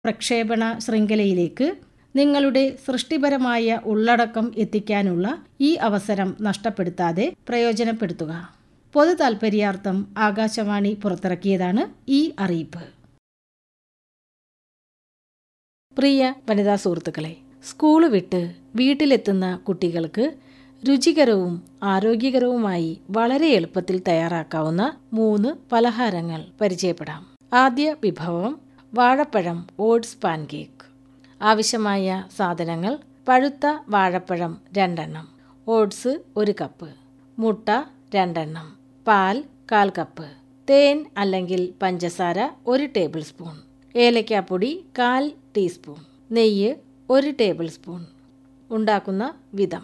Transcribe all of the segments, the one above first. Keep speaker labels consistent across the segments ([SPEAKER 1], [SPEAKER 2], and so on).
[SPEAKER 1] പ്രക്ഷേപണ ശൃംഖലയിലേക്ക് നിങ്ങളുടെ സൃഷ്ടിപരമായ ഉള്ളടക്കം എത്തിക്കാനുള്ള ഈ അവസരം നഷ്ടപ്പെടുത്താതെ പ്രയോജനപ്പെടുത്തുക പൊതു താൽപര്യാർത്ഥം ആകാശവാണി പുറത്തിറക്കിയതാണ് ഈ അറിയിപ്പ് പ്രിയ വനിതാ സുഹൃത്തുക്കളെ സ്കൂൾ വിട്ട് വീട്ടിലെത്തുന്ന കുട്ടികൾക്ക് രുചികരവും ആരോഗ്യകരവുമായി വളരെ എളുപ്പത്തിൽ തയ്യാറാക്കാവുന്ന മൂന്ന് പലഹാരങ്ങൾ പരിചയപ്പെടാം ആദ്യ വിഭവം വാഴപ്പഴം ഓട്സ് പാൻകേക്ക് ആവശ്യമായ സാധനങ്ങൾ പഴുത്ത വാഴപ്പഴം രണ്ടെണ്ണം ഓട്സ് ഒരു കപ്പ് മുട്ട രണ്ടെണ്ണം പാൽ കാൽ കപ്പ് തേൻ അല്ലെങ്കിൽ പഞ്ചസാര ഒരു ടേബിൾ സ്പൂൺ ഏലക്കാപ്പൊടി കാൽ ടീസ്പൂൺ നെയ്യ് ഒരു ടേബിൾ സ്പൂൺ ഉണ്ടാക്കുന്ന വിധം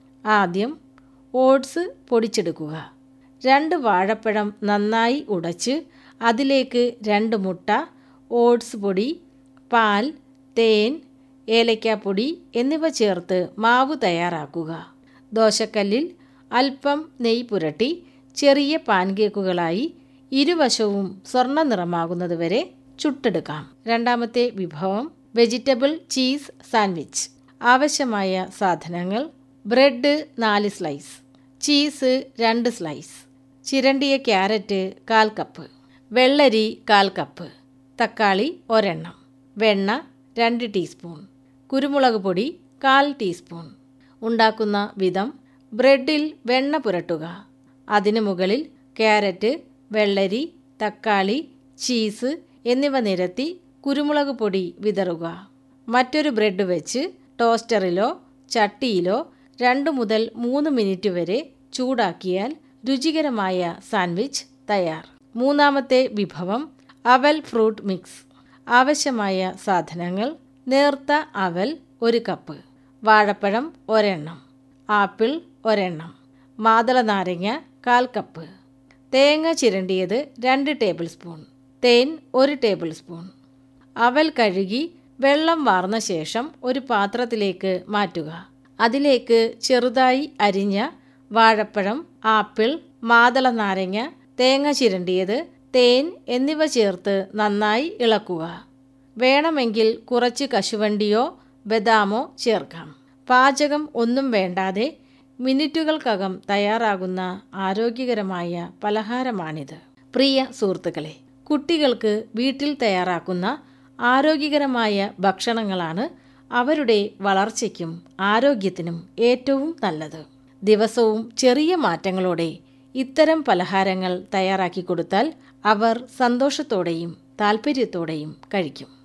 [SPEAKER 1] ആദ്യം ഓട്സ് പൊടിച്ചെടുക്കുക രണ്ട് വാഴപ്പഴം നന്നായി ഉടച്ച് അതിലേക്ക് രണ്ട് മുട്ട ഓട്സ് പൊടി പാൽ തേൻ ഏലക്കാപ്പൊടി എന്നിവ ചേർത്ത് മാവ് തയ്യാറാക്കുക ദോശക്കല്ലിൽ അല്പം നെയ്യ് പുരട്ടി ചെറിയ പാൻകേക്കുകളായി ഇരുവശവും സ്വർണ്ണ നിറമാകുന്നതുവരെ ചുട്ടെടുക്കാം രണ്ടാമത്തെ വിഭവം വെജിറ്റബിൾ ചീസ് സാൻഡ്വിച്ച് ആവശ്യമായ സാധനങ്ങൾ ബ്രെഡ് നാല് സ്ലൈസ് ചീസ് രണ്ട് സ്ലൈസ് ചിരണ്ടിയ ക്യാരറ്റ് കാൽ കപ്പ് വെള്ളരി കാൽ കപ്പ് തക്കാളി ഒരെണ്ണം വെണ്ണ രണ്ട് ടീസ്പൂൺ കുരുമുളക് പൊടി കാൽ ടീസ്പൂൺ ഉണ്ടാക്കുന്ന വിധം ബ്രെഡിൽ വെണ്ണ പുരട്ടുക അതിനു മുകളിൽ ക്യാരറ്റ് വെള്ളരി തക്കാളി ചീസ് എന്നിവ നിരത്തി കുരുമുളക് പൊടി വിതറുക മറ്റൊരു ബ്രെഡ് വെച്ച് ടോസ്റ്ററിലോ ചട്ടിയിലോ രണ്ട് മുതൽ മൂന്ന് മിനിറ്റ് വരെ ചൂടാക്കിയാൽ രുചികരമായ സാൻഡ്വിച്ച് തയ്യാർ മൂന്നാമത്തെ വിഭവം അവൽ ഫ്രൂട്ട് മിക്സ് ആവശ്യമായ സാധനങ്ങൾ നേർത്ത അവൽ ഒരു കപ്പ് വാഴപ്പഴം ഒരെണ്ണം ആപ്പിൾ ഒരെണ്ണം മാതള നാരങ്ങ കാൽ കപ്പ് തേങ്ങ ചിരണ്ടിയത് രണ്ട് ടേബിൾ സ്പൂൺ തേൻ ഒരു ടേബിൾ സ്പൂൺ അവൽ കഴുകി വെള്ളം വാർന്ന ശേഷം ഒരു പാത്രത്തിലേക്ക് മാറ്റുക അതിലേക്ക് ചെറുതായി അരിഞ്ഞ വാഴപ്പഴം ആപ്പിൾ മാതള നാരങ്ങ തേങ്ങ ചിരണ്ടിയത് തേൻ എന്നിവ ചേർത്ത് നന്നായി ഇളക്കുക വേണമെങ്കിൽ കുറച്ച് കശുവണ്ടിയോ ബദാമോ ചേർക്കാം പാചകം ഒന്നും വേണ്ടാതെ മിനിറ്റുകൾക്കകം തയ്യാറാകുന്ന ആരോഗ്യകരമായ പലഹാരമാണിത് പ്രിയ സുഹൃത്തുക്കളെ കുട്ടികൾക്ക് വീട്ടിൽ തയ്യാറാക്കുന്ന ആരോഗ്യകരമായ ഭക്ഷണങ്ങളാണ് അവരുടെ വളർച്ചയ്ക്കും ആരോഗ്യത്തിനും ഏറ്റവും നല്ലത് ദിവസവും ചെറിയ മാറ്റങ്ങളോടെ ഇത്തരം പലഹാരങ്ങൾ തയ്യാറാക്കി കൊടുത്താൽ അവർ സന്തോഷത്തോടെയും താല്പര്യത്തോടെയും കഴിക്കും